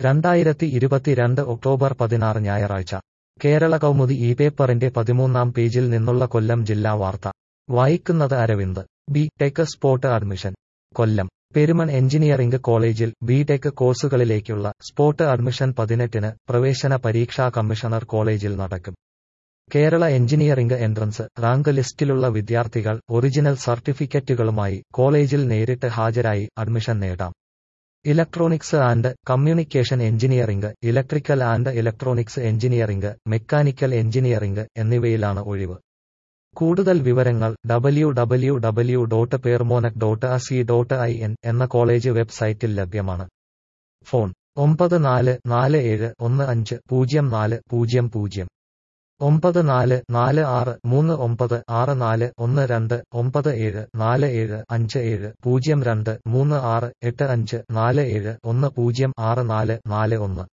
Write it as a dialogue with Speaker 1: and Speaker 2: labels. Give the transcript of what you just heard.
Speaker 1: രണ്ടായിരത്തി ഇരുപത്തിരണ്ട് ഒക്ടോബർ പതിനാറ് ഞായറാഴ്ച കേരള കൗമുദി ഈ പേപ്പറിന്റെ പതിമൂന്നാം പേജിൽ നിന്നുള്ള കൊല്ലം ജില്ലാ വാർത്ത വായിക്കുന്നത് Aravind B tech spot admission Kollam Perumon engineering കോളേജിൽ ബി ടെക് കോഴ്സുകളിലേക്കുള്ള സ്പോട്ട് അഡ്മിഷൻ പതിനെട്ടിന് പ്രവേശന പരീക്ഷാ കമ്മീഷണർ കോളേജിൽ നടക്കും കേരള എഞ്ചിനീയറിംഗ് എൻട്രൻസ് റാങ്ക് ലിസ്റ്റിലുള്ള വിദ്യാർത്ഥികൾ ഒറിജിനൽ സർട്ടിഫിക്കറ്റുകളുമായി കോളേജിൽ നേരിട്ട് ഹാജരായി അഡ്മിഷൻ നേടാം electronics and communication engineering electrical and electronics engineering mechanical engineering എന്നിവയിലാണ് ഒഴിവ് കൂടുതൽ വിവരങ്ങൾ W W W dot perumonec dot ac dot I N എന്ന കോളേജ് വെബ്സൈറ്റിൽ ലഭ്യമാണ് ഫോൺ ഒമ്പത് നാല് നാല് ഏഴ് ഒന്ന് അഞ്ച് പൂജ്യം നാല് പൂജ്യം പൂജ്യം ഒമ്പത് നാല് നാല് ആറ് മൂന്ന് ഒമ്പത് ആറ് നാല് ഒന്ന് രണ്ട് ഒമ്പത് ഏഴ് നാല് ഏഴ് അഞ്ച് ഏഴ് പൂജ്യം രണ്ട് മൂന്ന് ആറ് എട്ട് അഞ്ച് നാല് ഏഴ് ഒന്ന് പൂജ്യം ആറ് നാല് നാല് ഒന്ന്